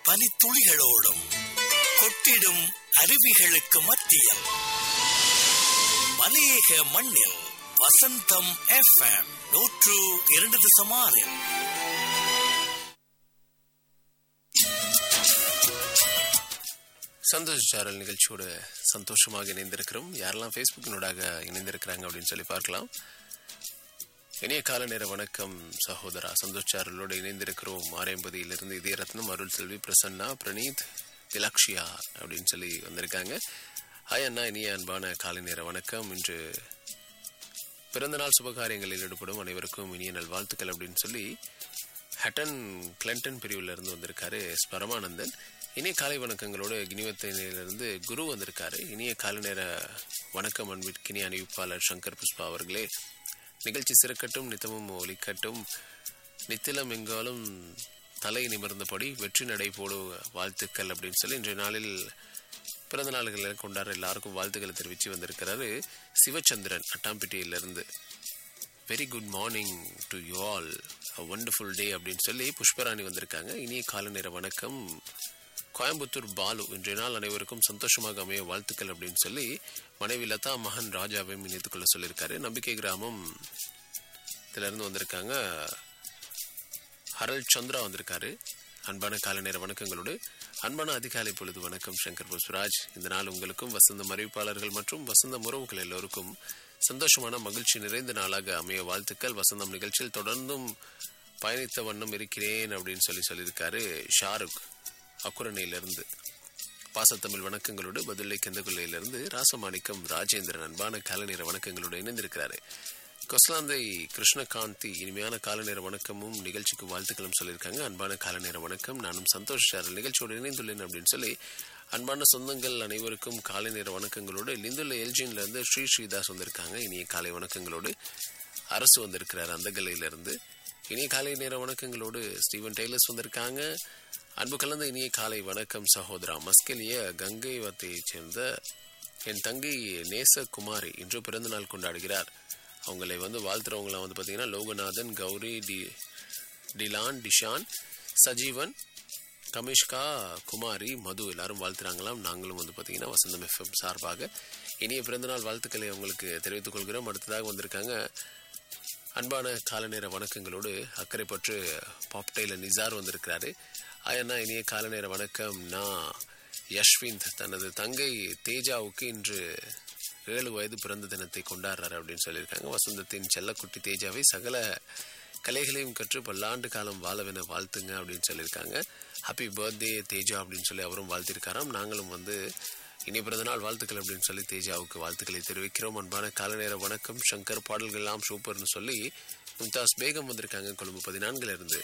பனித்துளிகளோடும் கொட்டிடும் அருவிகளுக்கு மத்தியில் மலையக மண்ணில் வசந்தம் எஃப்எம் நூற்று இரண்டு தசம் ஆறில் சந்தோஷ் சாரல் நிகழ்ச்சியோட சந்தோஷமாக இணைந்திருக்கிறோம் யாரெல்லாம் ஃபேஸ்புக்கினூடாக இணைந்திருக்கிறாங்க அப்படின்னு சொல்லி பார்க்கலாம் இனிய கால நேர வணக்கம் சகோதரா சந்தோஷ் சாரலோடு இணைந்திருக்கிறோம் ஆரையம்பதியிலிருந்து இதய ரத்னம் அருள் செல்வி பிரசன்னா பிரணீத் திலாக்ஷியா அப்படின்னு சொல்லி வந்திருக்காங்க ஹாய் அண்ணா இனிய அன்பான காலை நேர வணக்கம் இன்று பிறந்தநாள் சுபகாரியங்களில் ஈடுபடும் அனைவருக்கும் இனிய நல்வாழ்த்துக்கள் அப்படின்னு சொல்லி ஹட்டன் கிளண்டன் பிரிவுல இருந்து வந்திருக்காரு எஸ் பரமானந்தன் இனிய காலை வணக்கங்களோடு கினிவத்தினிலிருந்து குரு வந்திருக்காரு இனிய காலை நேர வணக்கம் அன்பிற்கினி அறிவிப்பாளர் சங்கர் புஷ்பா அவர்களே நிகழ்ச்சி சிறக்கட்டும் நித்தமும் ஒலிக்கட்டும் நித்திலம் எங்காலும் தலை நிமிர்ந்தபடி வெற்றி நடை போடு வாழ்த்துக்கள் அப்படின்னு சொல்லி இன்றைய நாளில் பிறந்த நாள்களை கொண்டாட எல்லாருக்கும் வாழ்த்துக்களை தெரிவித்து வந்திருக்கிறாரு சிவச்சந்திரன் அட்டாம்பிட்டியிலிருந்து very good morning to you all wonderful day அப்படின்னு சொல்லி புஷ்பராணி வந்திருக்காங்க இனிய காலை நேர வணக்கம் கோயம்புத்தூர் பாலு இன்றைய நாள் அனைவருக்கும் சந்தோஷமாக அமைய வாழ்த்துக்கள் அப்படின்னு சொல்லி மனைவி லதா மகன் ராஜாவையும் இணைத்துக் கொள்ள சொல்லியிருக்காரு நம்பிக்கை கிராமம் இதுல இருந்து வந்திருக்காங்க ஹரல் சந்திரா வந்திருக்காரு அன்பான காலை நேர வணக்கங்களோடு அன்பான அதிகாலை பொழுது வணக்கம் சங்கர் புஷ்பராஜ் இந்த நாள் உங்களுக்கும் வசந்தம் அறிவிப்பாளர்கள் மற்றும் வசந்தம் உறவுகள் எல்லோருக்கும் சந்தோஷமான மகிழ்ச்சி நிறைந்த நாளாக அமைய வாழ்த்துக்கள் வசந்தம் நிகழ்ச்சியில் தொடர்ந்தும் பயணித்த வண்ணம் இருக்கிறேன் அப்படின்னு சொல்லி சொல்லியிருக்காரு ஷாருக் அக்குரணையிலிருந்து பாசத்தமிழ் வணக்கங்களோடு பதிலை கெந்தகுல்லையிலிருந்து ராசமாணிக்கம் ராஜேந்திரன் அன்பான காலநேர வணக்கங்களோடு இணைந்திருக்கிறாரு கொஸ்லாந்தை கிருஷ்ணகாந்தி இனிமையான காலநேர வணக்கமும் நிகழ்ச்சிக்கு வாழ்த்துக்களும் சொல்லியிருக்காங்க அன்பான காலநேர வணக்கம் நானும் சந்தோஷ் சார் நிகழ்ச்சியோடு இணைந்துள்ளேன் அப்படின்னு சொல்லி அன்பான சொந்தங்கள் அனைவருக்கும் காலை நேர வணக்கங்களோடு லிந்துள்ள எல்ஜின்ல இருந்து ஸ்ரீ ஸ்ரீதாஸ் வந்திருக்காங்க இனிய காலை வணக்கங்களோடு அரசு வந்திருக்கிறார் அந்த இருந்து இனிய காலை நேர வணக்கங்களோடு ஸ்டீவன் டெய்லர்ஸ் வந்திருக்காங்க அன்பு கலந்த இனிய காலை வணக்கம் சகோதரா மஸ்கெலிய கங்கை வத்தையைச் சேர்ந்த என் தங்கை நேசகுமாரி இன்று பிறந்தநாள் கொண்டாடுகிறார் அவங்களை வந்து வாழ்த்துறவங்களாம் வந்து பார்த்தீங்கன்னா லோகநாதன் கௌரி டி டிலான் டிஷான் சஜீவன் கமிஷ்கா குமாரி மது எல்லாரும் வாழ்த்துறாங்களாம் நாங்களும் வந்து பார்த்தீங்கன்னா வசந்தம் எஃப்எம் சார்பாக இனிய பிறந்தநாள் வாழ்த்துக்களை அவங்களுக்கு தெரிவித்துக் கொள்கிறோம் அடுத்ததாக வந்திருக்காங்க அன்பான காலநேர வணக்கங்களோடு அக்கறைப்பற்று பாப்டைல நிசார் வந்திருக்கிறாரு ஆயண்ணா இனிய காலநேர வணக்கம் நான் யஷ்விந்த் தனது தங்கை தேஜாவுக்கு இன்று ஏழு வயது பிறந்த தினத்தை கொண்டாடுறாரு அப்படின்னு சொல்லியிருக்காங்க வசந்தத்தின் செல்லக்குட்டி தேஜாவை சகல கலைகளையும் கற்று பல்லாண்டு காலம் வாழவென வாழ்த்துங்க அப்படின்னு சொல்லியிருக்காங்க ஹாப்பி பர்த்டே தேஜா அப்படின்னு சொல்லி அவரும் வாழ்த்திருக்காராம் நாங்களும் வந்து இனி பிறந்தநாள் வாழ்த்துக்கள் அப்படின்னு சொல்லி தேஜாவுக்கு வாழ்த்துக்களை தெரிவிக்கிறோம் அன்பான காலநேர வணக்கம் சங்கர் பாடல்கள் எல்லாம் சூப்பர்னு சொல்லி மும்தாஸ் பேகம் வந்திருக்காங்க கொழும்பு பதினான்குல இருந்து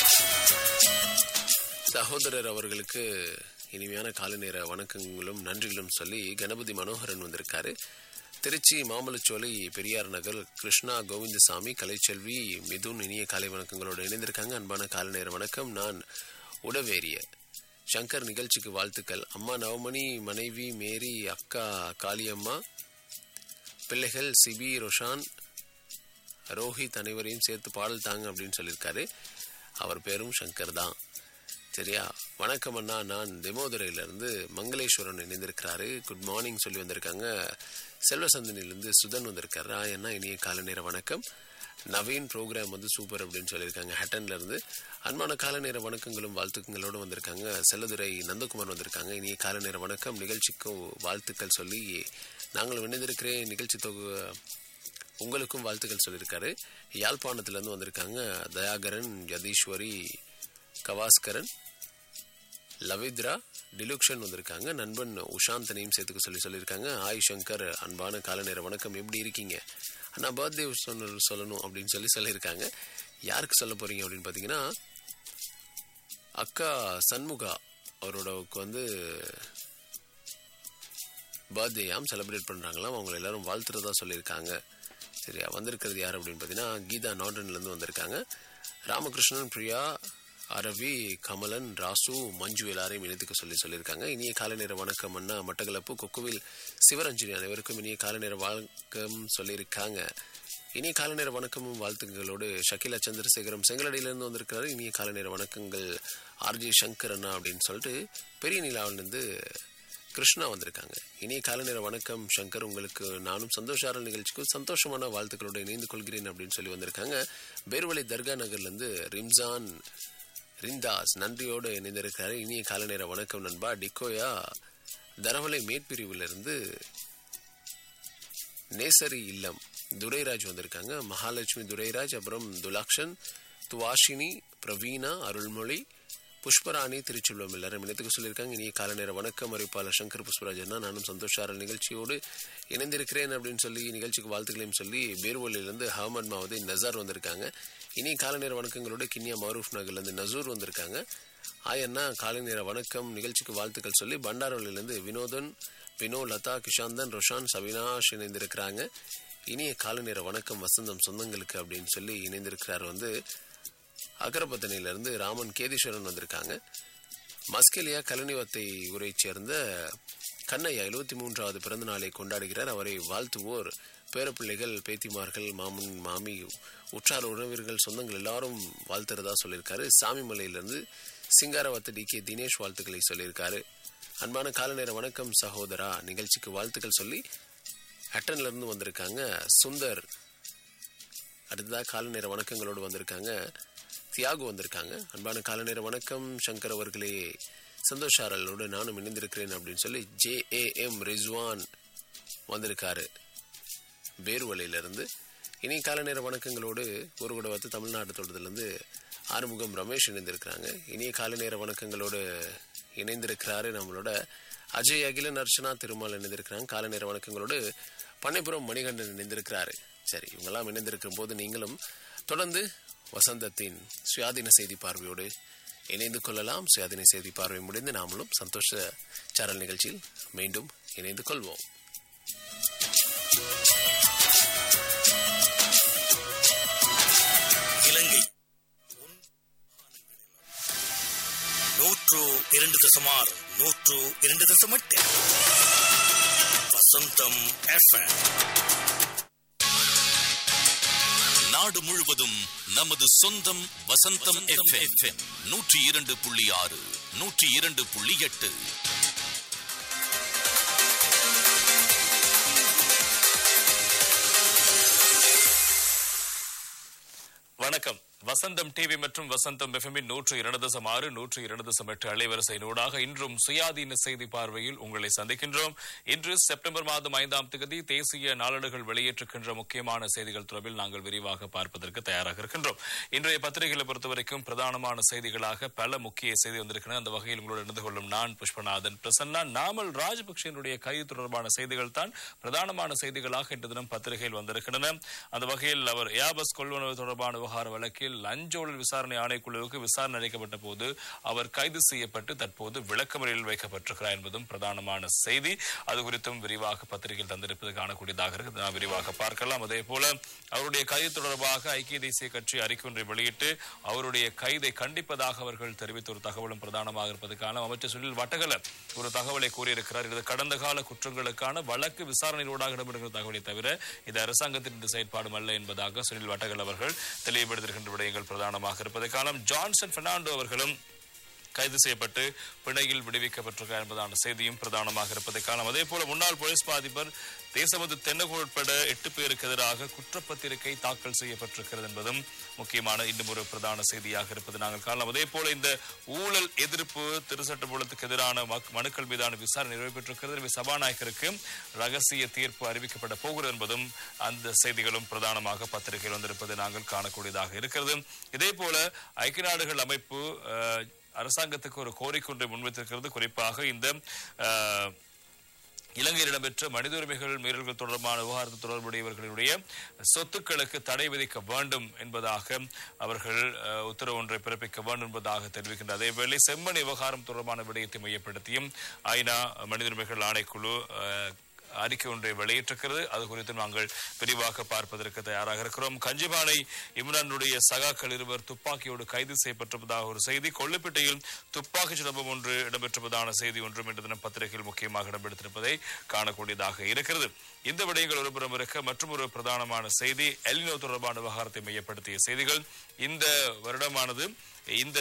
சகோதரர் அவர்களுக்கு இனிமையான காலை நேர வணக்கங்களும் நன்றிகளும் சொல்லி கணபதி மனோகரன் வந்திருக்காரு திருச்சி மாமலச்சோலை பெரியார் நகர் கிருஷ்ணா கோவிந்தசாமி கலைச்செல்வி மிதுன் இனிய காலை வணக்கங்களோடு இணைந்திருக்காங்க அன்பான காலை நேர வணக்கம் நான் உடவேரிய சங்கர் நிகழ்ச்சிக்கு வாழ்த்துக்கள் அம்மா நவமணி மனைவி மேரி அக்கா காளியம்மா பிள்ளைகள் சிபி ரொஷான் ரோஹித் அனைவரையும் சேர்த்து பாடல் தாங்க அப்படின்னு சொல்லியிருக்காரு அவர் பேரும் சங்கர் தான் சரியா வணக்கம் அண்ணா நான் தெமோதுரையிலிருந்து மங்களேஸ்வரன் இணைந்திருக்கிறாரு குட் மார்னிங் சொல்லி வந்திருக்காங்க செல்வசந்தனிலிருந்து சுதன் வந்திருக்காரு ஆ, அண்ணா இனிய காலை நேர வணக்கம் நவீன் ப்ரோக்ராம் வந்து சூப்பர் அப்படின்னு சொல்லியிருக்காங்க ஹட்டன்ல இருந்து அன்பான கால நேர வணக்கங்களும் வாழ்த்துக்களோடு வந்திருக்காங்க செல்லதுரை நந்தகுமார் வந்திருக்காங்க இனிய கால நேர வணக்கம் நிகழ்ச்சிக்கு வாழ்த்துக்கள் சொல்லி நாங்களும் இணைந்திருக்கிறேன் நிகழ்ச்சி தொகு உங்களுக்கும் வாழ்த்துக்கள் சொல்லியிருக்காரு யாழ்ப்பாணத்திலேருந்து வந்திருக்காங்க தயாகரன் யதீஸ்வரி கவாஸ்கரன் லவித்ரா டிலுக்ஷன் வந்திருக்காங்க நண்பன் உஷாந்தனையும் சேர்த்துக்க சொல்லி சொல்லியிருக்காங்க ஆய் சங்கர் அன்பான கால நேர வணக்கம் எப்படி இருக்கீங்க அண்ணா பர்த்டே சொன்ன சொல்லணும் அப்படின்னு சொல்லி சொல்லியிருக்காங்க யாருக்கு சொல்ல போறீங்க அப்படின்னு பார்த்தீங்கன்னா அக்கா சண்முகா அவரோடவுக்கு வந்து பர்த்டேயாம் செலிப்ரேட் பண்ணுறாங்களாம் அவங்க எல்லாரும் வாழ்த்துறதா சொல்லியிருக்காங்க சரியா வந்திருக்கிறது யார் அப்படின்னு பார்த்தீங்கன்னா கீதா நார்டன்லேருந்து வந்திருக்காங்க ராமகிருஷ்ணன் பிரியா அரவி கமலன் ராசு மஞ்சு எல்லாரையும் இணைத்துக்க சொல்லி சொல்லியிருக்காங்க இனிய காலை நேர வணக்கம் அண்ணா மட்டக்களப்பு கொக்குவில் சிவரஞ்சனி அனைவருக்கும் இனிய காலை நேர வணக்கம் சொல்லியிருக்காங்க இனிய காலை நேர வணக்கமும் வாழ்த்துக்களோடு ஷகிலா சந்திரசேகரம் செங்கலடியிலிருந்து வந்திருக்கிறாரு இனிய காலை நேர வணக்கங்கள் ஆர்ஜே சங்கர் அண்ணா அப்படின்னு சொல்லிட்டு பெரிய நிலாவிலிருந்து கிருஷ்ணா வந்திருக்காங்க இனிய காலை நேர வணக்கம் சங்கர் உங்களுக்கு நானும் சந்தோஷார நிகழ்ச்சிக்கு சந்தோஷமான வாழ்த்துக்களோடு இணைந்து கொள்கிறேன் அப்படின்னு சொல்லி வந்திருக்காங்க பேர்வழி தர்கா நகர்லேருந்து ரிம்ஜான் ரிந்தாஸ் நன்றியோடு இணைந்திருக்கிறாரு இனிய காலை நேர வணக்கம் நண்பா டிக்கோயா தரவலை மேற்பிரிவிலிருந்து நேசரி இல்லம் துரைராஜ் வந்திருக்காங்க மகாலட்சுமி துரைராஜ் அப்புறம் துலாக்ஷன் துவாஷினி பிரவீனா அருள்மொழி புஷ்பராணி திருச்செல்வம் எல்லாரும் இணைத்துக்கு சொல்லியிருக்காங்க இனிய கால நேர வணக்கம் அறிவிப்பாளர் சங்கர் புஷ்பராஜ் அண்ணா நானும் சந்தோஷார நிகழ்ச்சியோடு இணைந்திருக்கிறேன் அப்படின்னு சொல்லி நிகழ்ச்சிக்கு வாழ்த்துக்களையும் சொல்லி பேர்வலியிலிருந்து அகமது மாவதி நசார் வந்திருக்காங்க இனிய கால நேர வணக்கங்களோடு கிண்ணியா மரூஃப் நகர்லேருந்து நசூர் வந்திருக்காங்க ஆய் அண்ணா காலை நேர வணக்கம் நிகழ்ச்சிக்கு வாழ்த்துக்கள் சொல்லி பண்டாரவளியிலிருந்து வினோதன் வினோ லதா கிஷாந்தன் ரொஷான் சவினாஷ் இணைந்திருக்கிறாங்க இனிய காலை நேர வணக்கம் வசந்தம் சொந்தங்களுக்கு அப்படின்னு சொல்லி இணைந்திருக்கிறார் வந்து அகரபத்தனையிலிருந்து ராமன் கேதீஸ்வரன் வந்திருக்காங்க மஸ்கெலியா கலனிவத்தை ஊரை சேர்ந்த கண்ணையா எழுபத்தி மூன்றாவது பிறந்த நாளை கொண்டாடுகிறார் அவரை வாழ்த்துவோர் பேரப்பிள்ளைகள் பேத்திமார்கள் மாமன் மாமி உற்றார் உறவினர்கள் சொந்தங்கள் எல்லாரும் வாழ்த்துறதா சொல்லியிருக்காரு சாமிமலையிலிருந்து சிங்காரவத்து டி கே தினேஷ் வாழ்த்துக்களை சொல்லியிருக்காரு அன்பான கால நேர வணக்கம் சகோதரா நிகழ்ச்சிக்கு வாழ்த்துக்கள் சொல்லி ஹட்டன்ல இருந்து வந்திருக்காங்க சுந்தர் அடுத்ததாக கால நேர வணக்கங்களோடு வந்திருக்காங்க தியாகு வந்திருக்காங்க அன்பான கால நேர வணக்கம் சங்கர் அவர்களே சந்தோஷாரலோடு நானும் இணைந்திருக்கிறேன் அப்படின்னு சொல்லி ஜே ஏ எம் ரிஸ்வான் வந்திருக்காரு பேர்வலையிலிருந்து இனி கால நேர வணக்கங்களோடு ஒரு கூட வந்து தமிழ்நாடு தோட்டத்திலிருந்து ஆறுமுகம் ரமேஷ் இணைந்திருக்கிறாங்க இனிய காலை நேர வணக்கங்களோடு இணைந்திருக்கிறாரு நம்மளோட அஜய் அகிலன் அர்ச்சனா திருமால் இணைந்திருக்கிறாங்க காலை நேர வணக்கங்களோடு பண்ணைப்புறம் மணிகண்டன் இணைந்திருக்கிறாரு சரி இவங்கெல்லாம் இணைந்திருக்கும் போது நீங்களும் தொடர்ந்து வசந்தத்தின் சுயாதீன செய்தி பார்வையோடு இணைந்து கொள்ளலாம் சுயாதீன செய்தி பார்வை முடிந்து நாமளும் சந்தோஷ சேனல் நிகழ்ச்சியில் மீண்டும் இணைந்து கொள்வோம் இலங்கை நூற்று இரண்டு தசமாறு நூற்று இரண்டு தசம் எட்டு வசந்தம் FM. நாடு முழுவதும் நமது சொந்தம் வசந்தம் எஃப்எம் நூற்றி இரண்டு புள்ளி ஆறு நூற்றி இரண்டு புள்ளி எட்டு வணக்கம் வசந்தம் டிவி மற்றும் வசந்தம் எஃப்எம்மின் நூற்று இரண்டு தசம் ஆறு நூற்று இரண்டு தசம் எட்டு அலைவரிசையினூடாக இன்றும் சுயாதீன செய்தி பார்வையில் உங்களை சந்திக்கின்றோம் இன்று செப்டம்பர் மாதம் ஐந்தாம் தேதி தேசிய நாளேடுகள் வெளியேற்றுகின்ற முக்கியமான செய்திகள் தொடர்பில் நாங்கள் விரிவாக பார்ப்பதற்கு தயாராக இருக்கின்றோம் இன்றைய பத்திரிகைகளை பொறுத்தவரைக்கும் பிரதானமான செய்திகளாக பல முக்கிய செய்தி வந்திருக்கின்றன அந்த வகையில் உங்களோடு இணைந்து கொள்ளும் நான் புஷ்பநாதன் பிரசன்னா நாமல் ராஜபக்சேனுடைய கைது தொடர்பான செய்திகள் தான் பிரதானமான செய்திகளாக இன்று தினம் பத்திரிகையில் வந்திருக்கின்றன அந்த வகையில் அவர் ஏபஸ் கொள்வனவு தொடர்பான விவகார வழக்கில் லஞ்ச ஊழல் விசாரணை ஆணைக்குழுவுக்கு விசாரணை அளிக்கப்பட்ட போது அவர் கைது செய்யப்பட்டு தற்போது விளக்கமறையில் வைக்கப்பட்டிருக்கிறார் என்பதும் பிரதானமான செய்தி அது குறித்தும் விரிவாக பத்திரிகையில் தந்திருப்பது காணக்கூடியதாக இருக்கு நாம் விரிவாக பார்க்கலாம் அதே போல அவருடைய கைது தொடர்பாக ஐக்கிய தேசிய கட்சி அறிக்கை ஒன்றை வெளியிட்டு அவருடைய கைதை கண்டிப்பதாக அவர்கள் தெரிவித்த ஒரு தகவலும் பிரதானமாக இருப்பதற்கான அமைச்சர் சுனில் வட்டகல ஒரு தகவலை கூறியிருக்கிறார் இது கடந்த கால குற்றங்களுக்கான வழக்கு விசாரணையிலூடாக இடம்பெறுகிற தகவலை தவிர இது அரசாங்கத்தின் இந்த செயற்பாடும் அல்ல என்பதாக சுனில் வட்டகல் அவர்கள் தெளிவுபடுத்துகின்ற விடயங்கள் பிரதானமாக இருப்பதற்கான ஜான்சன் பெர்னாண்டோ அவர்களும் கைது செய்யப்பட்டு பிணையில் விடுவிக்கப்பட்டிருக்கிறார் என்பதான செய்தியும் பிரதானமாக இருப்பதை காணலாம் அதே போல முன்னாள் போலீஸ் அதிபர் தேசபந்து தென்னகோல் உட்பட எட்டு பேருக்கு எதிராக குற்றப்பத்திரிகை தாக்கல் செய்யப்பட்டிருக்கிறது என்பதும் முக்கியமான இன்னும் ஒரு பிரதான செய்தியாக இருப்பது நாங்கள் காணலாம் அதே போல இந்த ஊழல் எதிர்ப்பு திருச்சட்டமூலத்துக்கு எதிரான மக்- மனுக்கள் மீதான விசாரணை நிறைவேற்றிருக்கிறது எனவே சபாநாயகருக்கு ரகசிய தீர்ப்பு அறிவிக்கப்பட போகிறது என்பதும் அந்த செய்திகளும் பிரதானமாக பத்திரிகையில் வந்திருப்பதை நாங்கள் காணக்கூடியதாக இருக்கிறது இதே போல ஐக்கிய நாடுகள் அமைப்பு அஹ், அரசாங்கத்துக்கு ஒரு கோரிக்கை ஒன்றை முன்வைத்திருக்கிறது குறிப்பாக இந்த அஹ், இலங்கையில் இடம்பெற்ற மனித உரிமைகள் மீறல்கள் தொடர்பான விவகாரத்தில் தொடர்புடையவர்களுடைய சொத்துக்களுக்கு தடை விதிக்க வேண்டும் என்பதாக அவர்கள் அஹ், உத்தரவு ஒன்றை பிறப்பிக்க வேண்டும் என்பதாக தெரிவிக்கின்ற அதேவேளை செம்மணி விவகாரம் தொடர்பான விடயத்தை மையப்படுத்தியும் ஐநா மனித உரிமைகள் ஆணைக்குழு அஹ், அறிக்கை ஒன்றை வெளியிட்டிருக்கிறது அது குறித்து நாங்கள் விரிவாக பார்ப்பதற்கு தயாராக இருக்கிறோம் கஞ்சிபானை இம்ரானுடைய சகாக்கள் இருவர் துப்பாக்கியோடு கைது செய்யப்பட்டிருப்பதாக ஒரு செய்தி கொள்ளுப்பேட்டையில் துப்பாக்கி சம்பவம் ஒன்று இடம்பெற்றிருப்பதான செய்தி ஒன்றும் இன்று தினம் பத்திரிகையில் முக்கியமாக இடம்பெடுத்திருப்பதை காணக்கூடியதாக இருக்கிறது இந்த விடயங்கள் ஒருபுறம் இருக்க மற்றும் ஒரு பிரதானமான செய்தி எலினோ தொடர்பான விவகாரத்தை மையப்படுத்திய செய்திகள் இந்த வருடமானது இந்த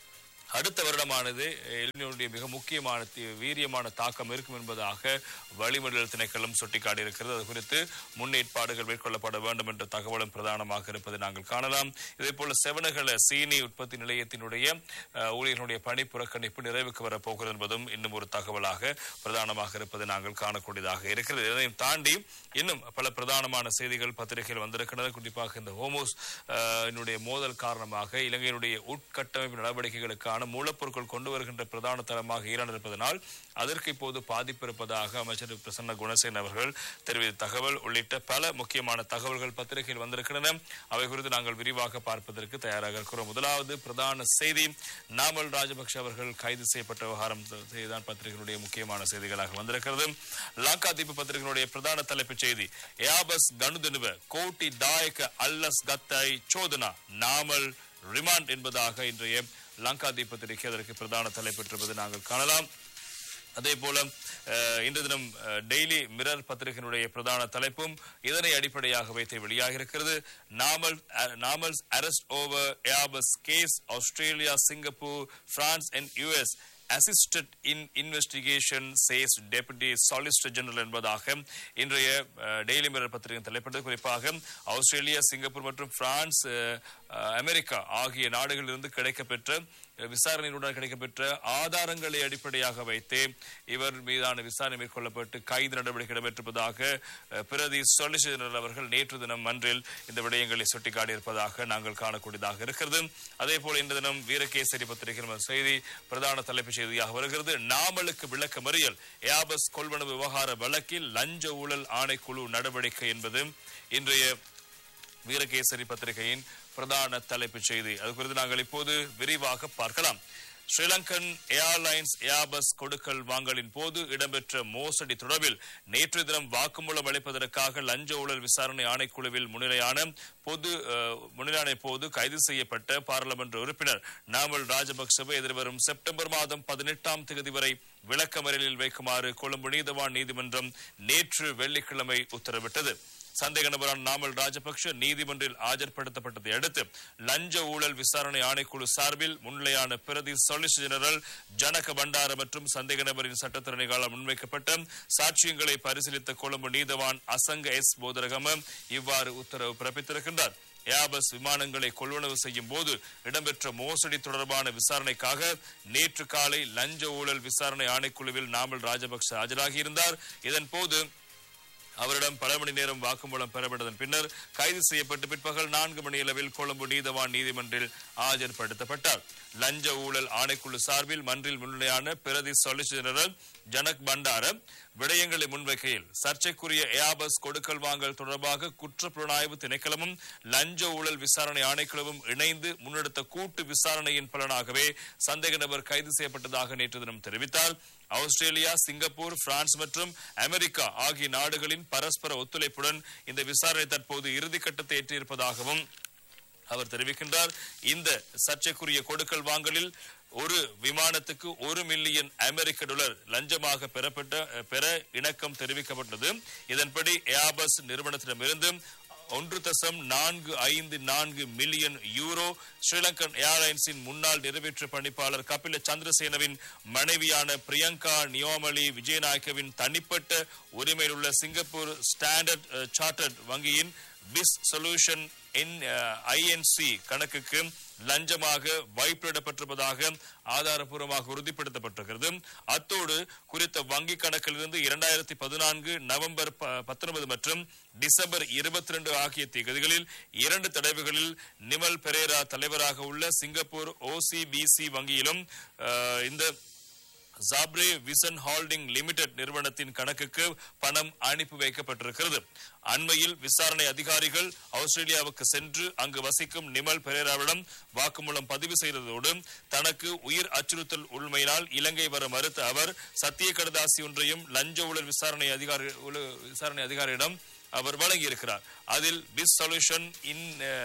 அடுத்த வருடமானது எலினோடைய மிக முக்கியமான தி- வீரியமான தாக்கம் இருக்கும் என்பதாக வளிமண்டல திணைக்களம் சுட்டிக்காட்டியிருக்கிறது அது குறித்து முன்னேற்பாடுகள் மேற்கொள்ளப்பட வேண்டும் என்ற தகவலும் பிரதானமாக இருப்பதை நாங்கள் காணலாம் இதே போல செவனகல சீனி உற்பத்தி நிலையத்தினுடைய அஹ், ஊழியர்களுடைய பணி புறக்கணிப்பு நிறைவுக்கு வரப்போகிறது என்பதும் இன்னும் ஒரு தகவலாக பிரதானமாக இருப்பதை நாங்கள் காணக்கூடியதாக இருக்கிறது இதனையும் தாண்டி இன்னும் பல பிரதானமான செய்திகள் பத்திரிகையில் வந்திருக்கின்றன குறிப்பாக இந்த ஹோமோஸ் அஹ், என்னுடைய மோதல் காரணமாக இலங்கையினுடைய உட்கட்டமைப்பு நடவடிக்கைகளுக்கான மூலப்பொருட்கள் கொண்டு வருகின்ற பிரதான தளமாக ஈரான் இருப்பதனால் அதற்கு இப்போது பாதிப்பு இருப்பதாக அமைச்சர் பிரசன்ன குணசேன் அவர்கள் தெரிவித்த தகவல் உள்ளிட்ட பல முக்கியமான தகவல்கள் பத்திரிகையில் வந்திருக்கின்றன அவை குறித்து நாங்கள் விரிவாக பார்ப்பதற்கு தயாராக இருக்கிறோம் முதலாவது பிரதான செய்தி நாமல் ராஜபக்ஷ அவர்கள் கைது செய்யப்பட்ட விவகாரம் தான் பத்திரிகையினுடைய முக்கியமான செய்திகளாக வந்திருக்கிறது லாக்காதீபு பத்திரிகையினுடைய பிரதான தலைப்புச் செய்தி ஏபஸ் கணுதனுவ கோட்டி தாயக அல்லஸ் கத்தாய் சோதனா நாமல் ரிமாண்ட் என்பதாக இன்றைய லங்காதீப் பத்திரிகை அதற்கு பிரதான தலைப்பெற்றிருப்பதை நாங்கள் காணலாம் அதே போல அஹ், இன்று தினம் அஹ், டெய்லி மிரர் பத்திரிகையினுடைய பிரதான தலைப்பும் இதனை அடிப்படையாக வைத்து வெளியாக இருக்கிறது Namal Namal's arrest over abuse case Australia Singapore France and US assisted in investigation says deputy solicitor general என்பதாக இன்றைய அஹ், டெய்லி மிரர் பத்திரிகை தலைப்பட்டது குறிப்பாக ஆஸ்திரேலியா சிங்கப்பூர் மற்றும் பிரான்ஸ் அஹ், அஹ், அமெரிக்கா ஆகிய நாடுகளிலிருந்து கிடைக்கப்பெற்ற அஹ், விசாரணையுடன் கிடைக்கப்பெற்ற ஆதாரங்களை அடிப்படையாக வைத்தே இவர் மீதான விசாரணை மேற்கொள்ளப்பட்டு கைது நடவடிக்கை இடம்பெற்றிருப்பதாக அஹ், பிரதி சொலிசிட்டர் ஜெனரல் அவர்கள் நேற்று தினம் மன்றில் இந்த விடயங்களை சுட்டிக்காட்டியிருப்பதாக நாங்கள் காணக்கூடியதாக இருக்கிறது அதே போல இந்த தினம் வீரகேசரி பத்திரிகையில் ஒரு செய்தி பிரதான தலைப்புச் செய்தியாக வருகிறது நாமலுக்கு விளக்க மறியல் ஏபஸ் கொள்வனவு விவகார வழக்கில் லஞ்ச ஊழல் ஆணைக்குழு நடவடிக்கை என்பது இன்றைய வீரகேசரி பத்திரிகையின் பிரதான தலைப்புச் செய்தி அது குறித்து நாங்கள் இப்போது விரிவாக பார்க்கலாம் ஸ்ரீலங்கன் ஏர்லைன்ஸ் ஏர்பஸ் கொடுக்கல் வாங்கலின் போது இடம்பெற்ற மோசடி தொடர்பில் நேற்று தினம் வாக்குமூலம் அளிப்பதற்காக லஞ்ச ஊழல் விசாரணை ஆணைக்குழுவில் முன்னிலையான பொது அஹ், முன்னிலையான போது கைது செய்யப்பட்ட பாராளுமன்ற உறுப்பினர் நாமல் ராஜபக்சவை எதிர்வரும் செப்டம்பர் மாதம் பதினெட்டாம் தேதி வரை விளக்கமறியலில் வைக்குமாறு கொழும்பு நீதவான் நீதிமன்றம் நேற்று வெள்ளிக்கிழமை உத்தரவிட்டது சந்தேக நபரான நாமல் ராஜபக்ஷ நீதிமன்றில் ஆஜர்படுத்தப்பட்டதை அடுத்து லஞ்ச ஊழல் விசாரணை ஆணைக்குழு சார்பில் முன்னிலையான பிரதி சொலிசிட்டர் ஜெனரல் ஜனக பண்டார மற்றும் சந்தேக நபரின் சட்டத்திறனைகளால் முன்வைக்கப்பட்ட சாட்சியங்களை பரிசீலித்த கொழும்பு நீதவான் அசங்க எஸ் போதரகம இவ்வாறு உத்தரவு பிறப்பித்திருக்கின்றார் ஏபஸ் விமானங்களை கொள்வனவு செய்யும் போது இடம்பெற்ற மோசடி தொடர்பான விசாரணைக்காக நேற்று காலை லஞ்ச ஊழல் விசாரணை ஆணைக்குழுவில் நாமல் ராஜபக்ஷ ஆஜராகியிருந்தார் இதன் போது அவரிடம் பல மணி நேரம் வாக்குமூலம் பெறப்பட்டதன் பின்னர் கைது செய்யப்பட்டு பிற்பகல் நான்கு மணி அளவில் கொழும்பு நீதவான் நீதிமன்றில் ஆஜர்படுத்தப்பட்டார் லஞ்ச ஊழல் ஆணைக்குழு சார்பில் மன்றில் முன்னிலையான பிரதி சொலிசிட்டர் ஜெனரல் ஜனக் பண்டார விடயங்களை முன்வைக்கையில் சர்ச்சைக்குரிய ஏபஸ் கொடுக்கல் வாங்கல் தொடர்பாக குற்றப்புலனாய்வு திணைக்களமும் லஞ்ச ஊழல் விசாரணை ஆணைக்குழுவும் இணைந்து முன்னெடுத்த கூட்டு விசாரணையின் பலனாகவே சந்தேக நபர் கைது செய்யப்பட்டதாக நேற்று தினம் தெரிவித்தார் ஆஸ்திரேலியா சிங்கப்பூர் பிரான்ஸ் மற்றும் அமெரிக்கா ஆகிய நாடுகளின் பரஸ்பர ஒத்துழைப்புடன் இந்த விசாரணை தற்போது இறுதிக்கட்டத்தை எட்டியிருப்பதாகவும் அவர் தெரிவிக்கின்றார் இந்த சர்ச்சைக்குரிய கொடுக்கல் வாங்கலில் ஒரு விமானத்துக்கு ஒரு மில்லியன் அமெரிக்க டாலர் லஞ்சமாக பெறப்பட்ட பெற இணக்கம் தெரிவிக்கப்பட்டது இதன்படி ஏபஸ் நிறுவனத்திடமிருந்து ஒன்று தசம் நான்கு ஐந்து நான்கு மில்லியன் யூரோ ஸ்ரீலங்கன் ஏர்லைன்ஸின் முன்னாள் நிறைவேற்று பணிப்பாளர் கபில சந்திரசேனவின் மனைவியான பிரியங்கா நியோமலி விஜயநாயக்கவின் தனிப்பட்ட உரிமையில் உள்ள சிங்கப்பூர் ஸ்டாண்டர்ட் சார்ட்டர்ட் வங்கியின் பிஸ் சொல்யூஷன் ஐஎன்சி கணக்குக்கு லஞ்சமாக வைப்பிடப்பட்டிருப்பதாக ஆதாரப்பூர்வமாக உறுதிப்படுத்தப்பட்டிருக்கிறது அத்தோடு குறித்த வங்கி கணக்கிலிருந்து இரண்டாயிரத்தி பதினான்கு நவம்பர் ப- பத்தொன்பது மற்றும் டிசம்பர் இருபத்தி ரெண்டு ஆகிய தேதிகளில் இரண்டு தடவைகளில் நிமல் பெரேரா தலைவராக உள்ள சிங்கப்பூர் ஓசிபிசி வங்கியிலும் அஹ், இந்த ஜாப்ரே விசன் ஹால்டிங் லிமிடெட் நிறுவனத்தின் கணக்குக்கு பணம் அனுப்பி வைக்கப்பட்டிருக்கிறது அண்மையில் விசாரணை அதிகாரிகள் ஆஸ்திரேலியாவுக்கு சென்று அங்கு வசிக்கும் நிமல் பெரேராவிடம் வாக்குமூலம் பதிவு செய்ததோடு தனக்கு உயிர் அச்சுறுத்தல் உண்மையினால் இலங்கை வர மறுத்த அவர் சத்திய கடதாசி ஒன்றையும் லஞ்ச ஊழல் விசாரணை அதிகாரி உல- விசாரணை அதிகாரியிடம் அவர் வழங்கியிருக்கிறார் அதில் பிஸ் சொல்யூஷன் இன்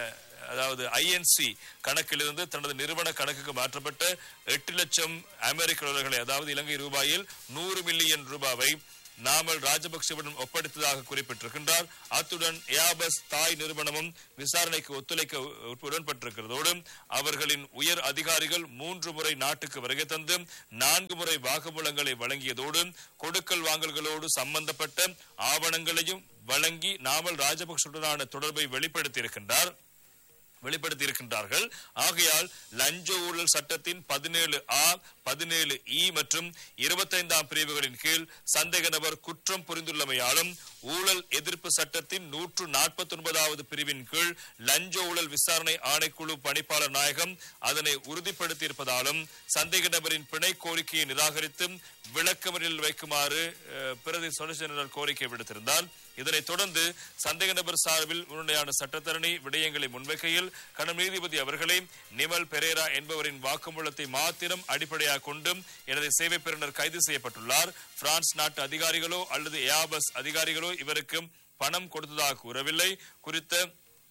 அதாவது ஐஎன்சி கணக்கிலிருந்து தனது நிறுவன கணக்குக்கு மாற்றப்பட்ட எட்டு லட்சம் அமெரிக்க டாலர்களை அதாவது இலங்கை ரூபாயில் நூறு மில்லியன் ரூபாவை நாமல் ராஜபக்சவிடம் ஒப்படைத்ததாக குறிப்பிட்டிருக்கின்றார் அத்துடன் ஏபஸ் தாய் நிறுவனமும் விசாரணைக்கு ஒத்துழைக்க உ- உடன்பட்டிருக்கிறதோடு அவர்களின் உயர் அதிகாரிகள் மூன்று முறை நாட்டுக்கு வருகை தந்து நான்கு முறை வாக்குமூலங்களை வழங்கியதோடு கொடுக்கல் வாங்கல்களோடு சம்பந்தப்பட்ட ஆவணங்களையும் வழங்கி நாமல் ராஜபக்சவுடனான தொடர்பை வெளிப்படுத்தியிருக்கின்றார் வெளிப்படுத்தி இருக்கின்றார்கள் ஆகையால் லஞ்ச ஊழல் சட்டத்தின் பதினேழு ஆ பதினேழு இ மற்றும் இருபத்தைந்தாம் பிரிவுகளின் கீழ் சந்தேக நபர் குற்றம் புரிந்துள்ளமையாலும் ஊழல் எதிர்ப்பு சட்டத்தின் நூற்று நாற்பத்தி ஒன்பதாவது பிரிவின் கீழ் லஞ்ச ஊழல் விசாரணை ஆணைக்குழு பணிப்பாளர் நாயகம் அதனை உறுதிப்படுத்தியிருப்பதாலும் சந்தேக நபரின் பிணை கோரிக்கையை நிராகரித்து விளக்கமறியல் வைக்குமாறு அஹ், பிரதி சொலிசிட்டர் ஜெனரல் கோரிக்கை விடுத்திருந்தார் இதனைத் தொடர்ந்து சந்தேக நபர் சார்பில் உடனடியான சட்டத்தரணி விடயங்களை முன்வைக்கையில் கடும் நீதிபதி அவர்களே நிமல் பெரேரா என்பவரின் வாக்குமூலத்தை மாத்திரம் அடிப்படையாக கொண்டு எனது சேவை பெறுநர் கைது செய்யப்பட்டுள்ளார் பிரான்ஸ் நாட்டு அதிகாரிகளோ அல்லது ஏபஸ் அதிகாரிகளோ இவருக்கு பணம் கொடுத்ததாக கூறவில்லை குறித்த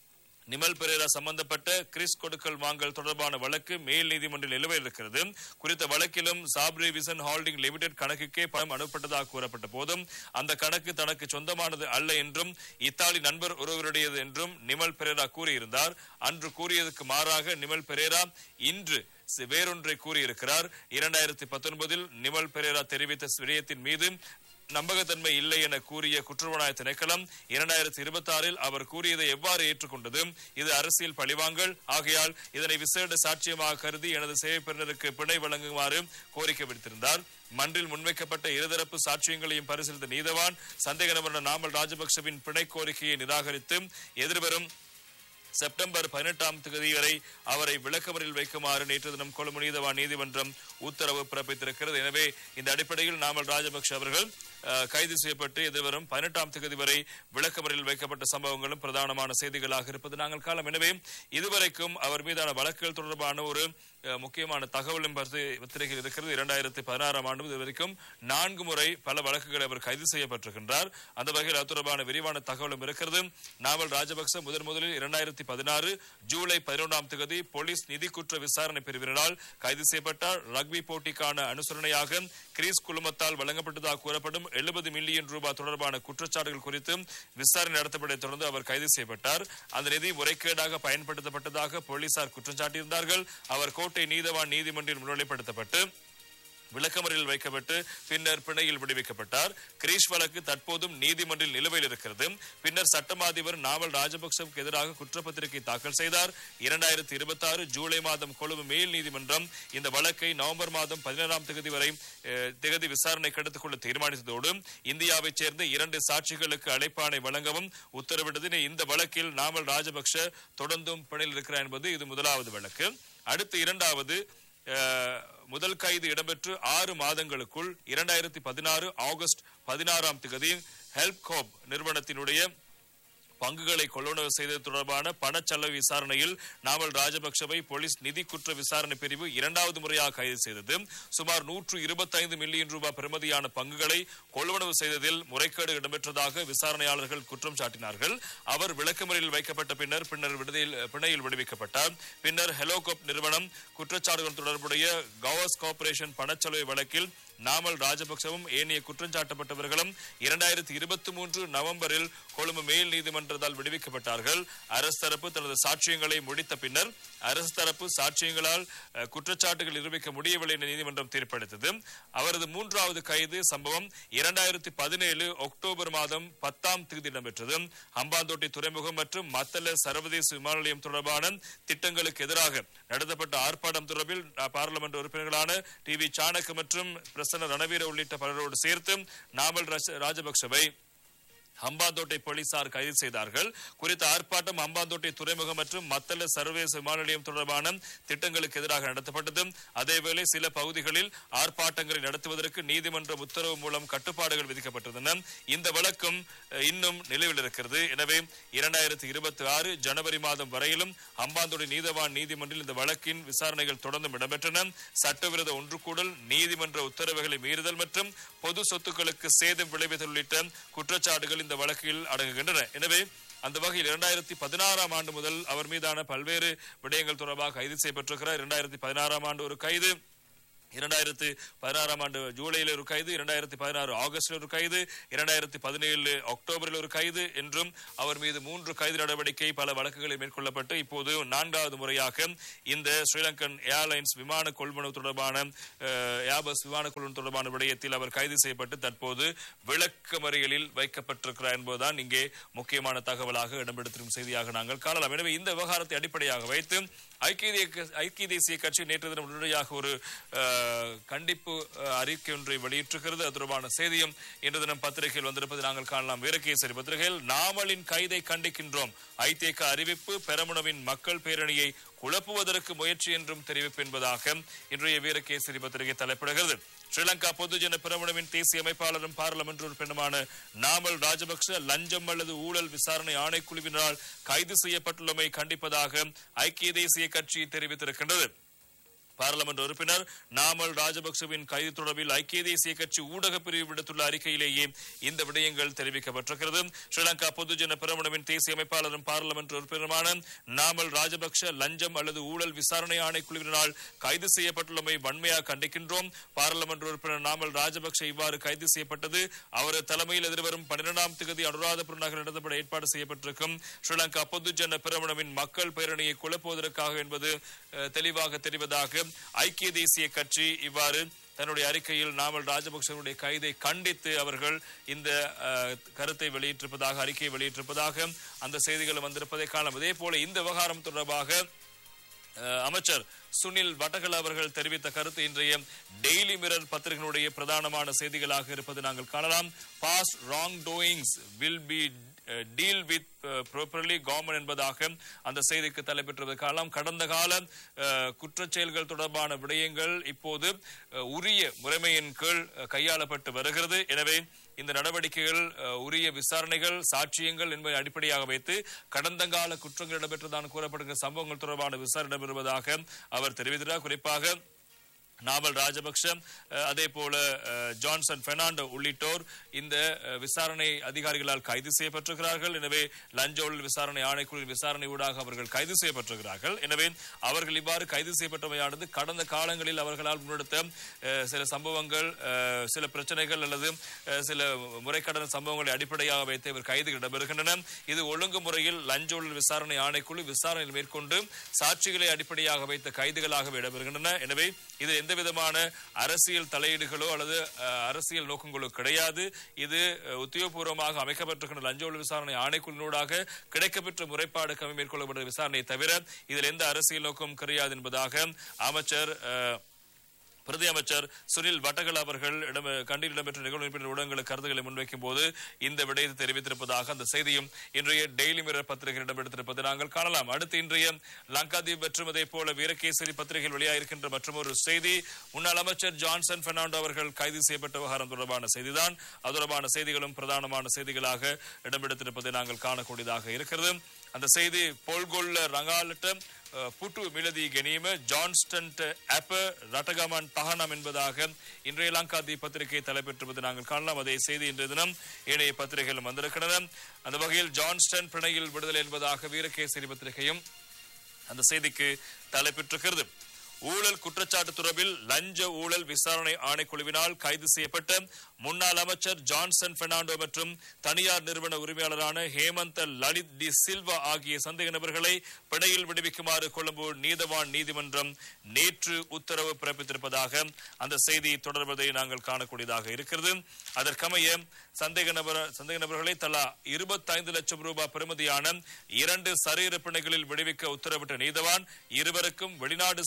நிமல் பெரேரா சம்பந்தப்பட்ட கிறிஸ் கொடுக்கல் வாங்கல் தொடர்பான வழக்கு மேல் நீதிமன்றில் நிலுவையில் இருக்கிறது குறித்த வழக்கிலும் சாப்ரி விசன் ஹால்டிங் லிமிடெட் கணக்குக்கே பணம் அனுப்பப்பட்டதாக கூறப்பட்ட போதும் அந்த கணக்கு தனக்கு சொந்தமானது அல்ல என்றும் இத்தாலி நண்பர் ஒருவருடையது என்றும் நிமல் பெரேரா கூறியிருந்தார் அன்று கூறியதுக்கு மாறாக நிமல் பெரேரா இன்று சி- வேறொன்றை கூறியிருக்கிறார் இரண்டாயிரத்தி பத்தொன்பதில் நிமல் பெரேரா தெரிவித்த விடயத்தின் மீது நம்பகத்தன்மை இல்லை என கூறிய குற்றவாளி திணைக்களம் இரண்டாயிரத்தி இருபத்தி ஆறில் அவர் கூறியதை எவ்வாறு ஏற்றுக்கொண்டது இது அரசியல் பழிவாங்கல் ஆகையால் இதனை விசேட சாட்சியமாக கருதி எனது சேவை பெறுநருக்கு பிணை வழங்குமாறு கோரிக்கை விடுத்திருந்தார் மன்றில் முன்வைக்கப்பட்ட இருதரப்பு சாட்சியங்களையும் பரிசீலித்த நீதவான் சந்தேக நபரான நாமல் ராஜபக்சவின் பிணை கோரிக்கையை நிராகரித்து எதிர்வரும் செப்டம்பர் பதினெட்டாம் தேதி வரை அவரை விளக்கமறில் வைக்குமாறு நேற்று தினம் கொழும்பு நீதவான் நீதிமன்றம் உத்தரவு பிறப்பித்திருக்கிறது எனவே இந்த அடிப்படையில் நாமல் ராஜபக்ஷ அவர்கள் அஹ், கைது செய்யப்பட்டு எதிர்வரும் பதினெட்டாம் தேதி வரை விளக்கமறில் வைக்கப்பட்ட சம்பவங்களும் பிரதானமான செய்திகளாக இருப்பது நாங்கள் காலம் எனவே இதுவரைக்கும் அவர் மீதான வழக்குகள் தொடர்பான ஒரு அஹ், முக்கியமான தகவலும் பத்தி- பத்திரிகையில் இருக்கிறது இரண்டாயிரத்தி பதினாறாம் ஆண்டு இதுவரைக்கும் நான்கு முறை பல வழக்குகளை அவர் கைது செய்யப்பட்டிருக்கின்றார் அந்த வகையில் அது தொடர்பான விரிவான தகவலும் இருக்கிறது நாவல் ராஜபக்ச முதன் முதலில் இரண்டாயிரத்தி பதினாறு ஜூலை பதினொன்றாம் தேதி போலீஸ் நிதி குற்ற விசாரணை பிரிவினரால் கைது செய்யப்பட்டார் ரக்பி போட்டிக்கான அனுசரணையாக கிரீஸ் குழுமத்தால் வழங்கப்பட்டதாக கூறப்படும் எழுபது மில்லியன் ரூபாய் தொடர்பான குற்றச்சாட்டுகள் குறித்து விசாரணை நடத்தப்பட்டதை தொடர்ந்து அவர் கைது செய்யப்பட்டார் அந்த நிதி முறைகேடாக பயன்படுத்தப்பட்டதாக போலீசார் குற்றம் சாட்டியிருந்தார்கள் அவர் கோட்டை நீதவான் நீதிமன்றில் முன்னிலைப்படுத்தப்பட்டு விளக்கமறியலில் வைக்கப்பட்டு பின்னர் பிணையில் விடுவிக்கப்பட்டார் கிரீஷ் வழக்கு தற்போதும் நீதிமன்றில் நிலுவையில் இருக்கிறது பின்னர் சட்டமா அதிபர் நாவல் ராஜபக்சவுக்கு எதிராக குற்றப்பத்திரிகை தாக்கல் செய்தார் இரண்டாயிரத்தி இருபத்தி ஆறு ஜூலை மாதம் கொழும்பு மேல் நீதிமன்றம் இந்த வழக்கை நவம்பர் மாதம் பதினேழாம் தேதி வரை அஹ், தேதி விசாரணைக்கு எடுத்துக் கொள்ள தீர்மானித்ததோடு இந்தியாவைச் சேர்ந்த இரண்டு சாட்சிகளுக்கு அழைப்பாணை வழங்கவும் உத்தரவிட்டது இந்த வழக்கில் நாமல் ராஜபக்ஷ தொடர்ந்தும் பிணையில் இருக்கிறார் என்பது இது முதலாவது வழக்கு அடுத்து இரண்டாவது அஹ், முதல் கைது இடம்பெற்று ஆறு மாதங்களுக்குள் இரண்டாயிரத்தி பதினாறு ஆகஸ்ட் பதினாறாம் தேதி ஹெல்ப் கோப் நிறுவனத்தினுடைய பங்குகளை கொள்வனவு செய்தது தொடர்பான பணச்செலவு விசாரணையில் நாமல் ராஜபக்சவை போலீஸ் நிதி குற்ற விசாரணை பிரிவு இரண்டாவது முறையாக கைது செய்தது சுமார் நூற்று இருபத்தைந்து மில்லியன் ரூபாய் பெறுமதியான பங்குகளை கொள்வனவு செய்ததில் முறைகேடு இடம்பெற்றதாக விசாரணையாளர்கள் குற்றம் சாட்டினார்கள் அவர் விளக்கமறியலில் வைக்கப்பட்ட பின்னர் பின்னர் விடுதியில் பிணையில் விடுவிக்கப்பட்டார் பின்னர் ஹெலோகோப் நிறுவனம் குற்றச்சாட்டுகள் தொடர்புடைய கவர்ஸ் கார்ப்பரேஷன் பணச்செலவு வழக்கில் நாமல் ராஜபக்சவும் ஏனைய குற்றஞ்சாட்டப்பட்டவர்களும் இரண்டாயிரத்தி இருபத்தி மூன்று நவம்பரில் கொழும்பு மேல் நீதிமன்றத்தால் விடுவிக்கப்பட்டார்கள் அரசு தரப்பு தனது சாட்சியங்களை முடித்த பின்னர் அரசு தரப்பு சாட்சியங்களால் அஹ், குற்றச்சாட்டுகள் நிரூபிக்க முடியவில்லை என நீதிமன்றம் தீர்ப்பளித்தது அவரது மூன்றாவது கைது சம்பவம் இரண்டாயிரத்தி பதினேழு அக்டோபர் மாதம் பத்தாம் தேதி இடம்பெற்றது ஹம்பாந்தோட்டை துறைமுகம் மற்றும் மத்தள சர்வதேச விமான நிலையம் தொடர்பான திட்டங்களுக்கு எதிராக நடத்தப்பட்ட ஆர்ப்பாட்டம் தொடர்பில் அஹ், பாராளுமன்ற உறுப்பினர்களான டி வி சாணக்க மற்றும் பிரசன்ன ரணவீர உள்ளிட்ட பலரோடு சேர்த்து நாமல் ராஜ- ராஜபக்சவை ஹம்பாந்தோட்டை போலீசார் கைது செய்தார்கள் குறித்த ஆர்ப்பாட்டம் ஹம்பாந்தோட்டை துறைமுகம் மற்றும் மத்தள சர்வதேச விமான நிலையம் தொடர்பான திட்டங்களுக்கு எதிராக நடத்தப்பட்டது அதேவேளை சில பகுதிகளில் ஆர்ப்பாட்டங்களை நடத்துவதற்கு நீதிமன்ற உத்தரவு மூலம் கட்டுப்பாடுகள் விதிக்கப்பட்டிருந்தன இந்த வழக்கும் அஹ், இன்னும் நிலுவில் இருக்கிறது எனவே இரண்டாயிரத்தி இருபத்தி ஆறு ஜனவரி மாதம் வரையிலும் ஹம்பாந்தோட்டை நீதவான் நீதிமன்றில் இந்த வழக்கின் விசாரணைகள் தொடர்ந்தும் இடம்பெற்றன சட்டவிரோத ஒன்று கூடல் நீதிமன்ற உத்தரவுகளை மீறுதல் மற்றும் பொது சொத்துக்களுக்கு சேதம் விளைவித்தல் உள்ளிட்ட குற்றச்சாட்டுகள் இந்த வழக்கில் அடங்குகின்றன எனவே அந்த வகையில் இரண்டாயிரத்தி பதினாறாம் ஆண்டு முதல் அவர் மீதான பல்வேறு விடயங்கள் தொடர்பாக கைது செய்யப்பட்டிருக்கிறார் இரண்டாயிரத்தி பதினாறாம் ஆண்டு ஒரு கைது இரண்டாயிரத்து பதினாறாம் ஆண்டு ஜூலையில் ஒரு கைது இரண்டாயிரத்தி பதினாறு ஆகஸ்டில் ஒரு கைது இரண்டாயிரத்தி பதினேழு அக்டோபரில் ஒரு கைது என்றும் அவர் மீது மூன்று கைது நடவடிக்கை பல வழக்குகளில் மேற்கொள்ளப்பட்டு இப்போது நான்காவது முறையாக இந்த ஸ்ரீலங்கன் ஏர்லைன்ஸ் விமான கொள்வனவு தொடர்பான அஹ், ஏர்பஸ் விமான கொள்வனவு தொடர்பான விடயத்தில் அவர் கைது செய்யப்பட்டு தற்போது விளக்கமறியலில் வைக்கப்பட்டிருக்கிறார் என்பதுதான் இங்கே முக்கியமான தகவலாக இடம்பெடுத்திருக்கும் செய்தியாக நாங்கள் காணலாம் எனவே இந்த விவகாரத்தை அடிப்படையாக வைத்து ஐக்கிய தே- ஐக்கிய தேசிய கட்சி நேற்று தினம் உடனடியாக ஒரு அஹ், கண்டிப்பு அஹ், அறிக்கை ஒன்றை வெளியிட்டிருக்கிறது அது தொடர்பான செய்தியும் இன்று தினம் பத்திரிகையில் வந்திருப்பதை நாங்கள் காணலாம் வீரகேசரி பத்திரிகையில் நாமலின் கைதை கண்டிக்கின்றோம் ஐதேக அறிவிப்பு பெரமுனவின் மக்கள் பேரணியை குழப்புவதற்கு முயற்சி என்றும் தெரிவிப்பு என்பதாக இன்றைய வீரகேசரி பத்திரிகை தலைப்பிடுகிறது ஸ்ரீலங்கா பொதுஜன பிரமுனவின் தேசிய அமைப்பாளரும் பாராளுமன்ற உறுப்பினருமான நாமல் ராஜபக்ஷ லஞ்சம் அல்லது ஊழல் விசாரணை ஆணைக்குழுவினால் கைது செய்யப்பட்டுள்ளமை கண்டிப்பதாக ஐக்கிய தேசிய கட்சி தெரிவித்திருக்கின்றது பாராளுமன்ற உறுப்பினர் நாமல் ராஜபக்சவின் கைது தொடர்பில் ஐக்கிய தேசிய கட்சி ஊடக பிரிவு விடுத்துள்ள அறிக்கையிலேயே இந்த விடயங்கள் தெரிவிக்கப்பட்டிருக்கிறது ஸ்ரீலங்கா பொதுஜன பிரமுனவின் தேசிய அமைப்பாளரும் பாராளுமன்ற உறுப்பினருமான நாமல் ராஜபக்ஷ லஞ்சம் அல்லது ஊழல் விசாரணை ஆணைக்குழுவினால் கைது செய்யப்பட்டுள்ளமை வன்மையாக கண்டிக்கின்றோம் பாராளுமன்ற உறுப்பினர் நாமல் ராஜபக்ஷ இவ்வாறு கைது செய்யப்பட்டது அவரது தலைமையில் எதிர்வரும் பன்னிரெண்டாம் தேதி அனுராதபுரம் நகர் நடத்தப்பட ஏற்பாடு செய்யப்பட்டிருக்கும் ஸ்ரீலங்கா பொதுஜன பிரமுனவின் மக்கள் பேரணியை குழப்புவதற்காக என்பது அஹ், தெளிவாக தெரிவதாக ஐக்கிய தேசிய கட்சி இவ்வாறு தன்னுடைய அறிக்கையில் நாமல் ராஜபக்சவுடைய கைதை கண்டித்து அவர்கள் இந்த அஹ், கருத்தை வெளியிட்டிருப்பதாக அறிக்கையை வெளியிட்டிருப்பதாக அந்த செய்திகள் வந்திருப்பதை காணலாம் இதே போல இந்த விவகாரம் தொடர்பாக அஹ், அமைச்சர் சுனில் வடகல் அவர்கள் தெரிவித்த கருத்து இன்றைய டெய்லி மிரர் பத்திரிகையினுடைய பிரதானமான செய்திகளாக இருப்பது நாங்கள் காணலாம் past wrong doings will be deal with properly government என்பதாக அந்த செய்திக்கு தலைப்பெற்றது காலம் கடந்த கால அஹ், குற்றச் செயல்கள் தொடர்பான விடயங்கள் இப்போது அஹ், உரிய முறைமையின் கீழ் அஹ், கையாளப்பட்டு வருகிறது எனவே இந்த நடவடிக்கைகள் அஹ், உரிய விசாரணைகள் சாட்சியங்கள் என்பதை அடிப்படையாக வைத்து கடந்த கால குற்றங்கள் இடம்பெற்றதான கூறப்படுகிற சம்பவங்கள் தொடர்பான விசாரணை இடம்பெறுவதாக அவர் தெரிவித்தார் குறிப்பாக நாவல் ராஜபக்ஷ அஹ், அதே போல அஹ், ஜான்சன் பெர்னாண்டோ உள்ளிட்டோர் இந்த அஹ், விசாரணை அதிகாரிகளால் கைது செய்யப்பட்டிருக்கிறார்கள் எனவே லஞ்ச ஊழல் விசாரணை ஆணைக்குழு விசாரணை ஊடாக அவர்கள் கைது செய்யப்பட்டிருக்கிறார்கள் எனவே அவர்கள் இவ்வாறு கைது செய்யப்பட்டவையானது கடந்த காலங்களில் அவர்களால் முன்னெடுத்த அஹ், சில சம்பவங்கள் அஹ், சில பிரச்சனைகள் அல்லது அஹ், சில முறைகடன சம்பவங்களை அடிப்படையாக வைத்து இவர் கைது இடம்பெறுகின்றன இது ஒழுங்குமுறையில் லஞ்ச ஊழல் விசாரணை ஆணைக்குழு விசாரணை மேற்கொண்டு சாட்சிகளை அடிப்படையாக வைத்த கைதுகளாகவே இடம்பெறுகின்றன எனவே இது எந்த விதமான அரசியல் தலையீடுகளோ அல்லது அஹ், அரசியல் நோக்கங்களோ கிடையாது இது அஹ், உத்தியோகபூர்வமாக அமைக்கப்பட்டிருக்கின்ற லஞ்ச ஒழிப்பு விசாரணை ஆணைக்குழுவினூடாக கிடைக்கப்பெற்ற முறைப்பாடு கம்மி மேற்கொள்ளப்பட்ட விசாரணையை தவிர இதில் எந்த அரசியல் நோக்கமும் கிடையாது என்பதாக அமைச்சர் அஹ், பிரதி அமைச்சர் சுனில் வட்டகல் அவர்கள் இடம் கண்டியில் இடம்பெற்ற நிகழ்வு பின்னர் ஊடகங்களுக்கு கருத்துக்களை முன்வைக்கும் போது இந்த விடயத்தை தெரிவித்திருப்பதாக அந்த செய்தியும் இன்றைய டெய்லி மிரர் பத்திரிகையில் இடம்பெடுத்திருப்பதை நாங்கள் காணலாம் அடுத்து இன்றைய லங்காதீப் மற்றும் அதே போல வீரகேசரி பத்திரிகையில் வெளியாகிருக்கின்ற மற்றும் ஒரு செய்தி முன்னாள் அமைச்சர் ஜான்சன் பெர்னாண்டோ அவர்கள் கைது செய்யப்பட்ட விவகாரம் தொடர்பான செய்திதான் அது தொடர்பான செய்திகளும் பிரதானமான செய்திகளாக இடம்பெடுத்திருப்பதை நாங்கள் காணக்கூடியதாக இருக்கிறது அந்த செய்தி போல்கொள்ள ரங்காலட்ட அஹ், புட்டு மிலதி கெனீம ஜான்ஸ்டன்ட் ஆப்ப ரட்டகமன் தகனம் என்பதாக இன்றைய லங்காதி பத்திரிகை தலைப்பெற்றிருப்பது நாங்கள் காணலாம் அதே செய்தி இன்றைய தினம் ஏனைய பத்திரிகைகளும் வந்திருக்கின்றன அந்த வகையில் ஜான்ஸ்டன் பிணையில் விடுதலை என்பதாக வீரகேசரி பத்திரிகையும் அந்த செய்திக்கு தலைப்பெற்றிருக்கிறது ஊழல் குற்றச்சாட்டு தொடர்பில் லஞ்ச ஊழல் விசாரணை ஆணைக்குழுவினால் கைது செய்யப்பட்ட முன்னாள் அமைச்சர் ஜான்சன் பெர்னாண்டோ மற்றும் தனியார் நிறுவன உரிமையாளரான ஹேமந்த லலித் டி சில்வா ஆகிய சந்தேக நபர்களை பிணையில் விடுவிக்குமாறு கொழும்பு நீதவான் நீதிமன்றம் நேற்று உத்தரவு பிறப்பித்திருப்பதாக அந்த செய்தி தொடர்வதை நாங்கள் காணக்கூடியதாக இருக்கிறது அதற்கமைய சந்தேக நபர் சந்தேக நபர்களை தலா இருபத்தைந்து லட்சம் ரூபாய் பெறுமதியான இரண்டு சரீர பிணைகளில் விடுவிக்க உத்தரவிட்ட நீதவான் இருவருக்கும் வெளிநாடு செல்ல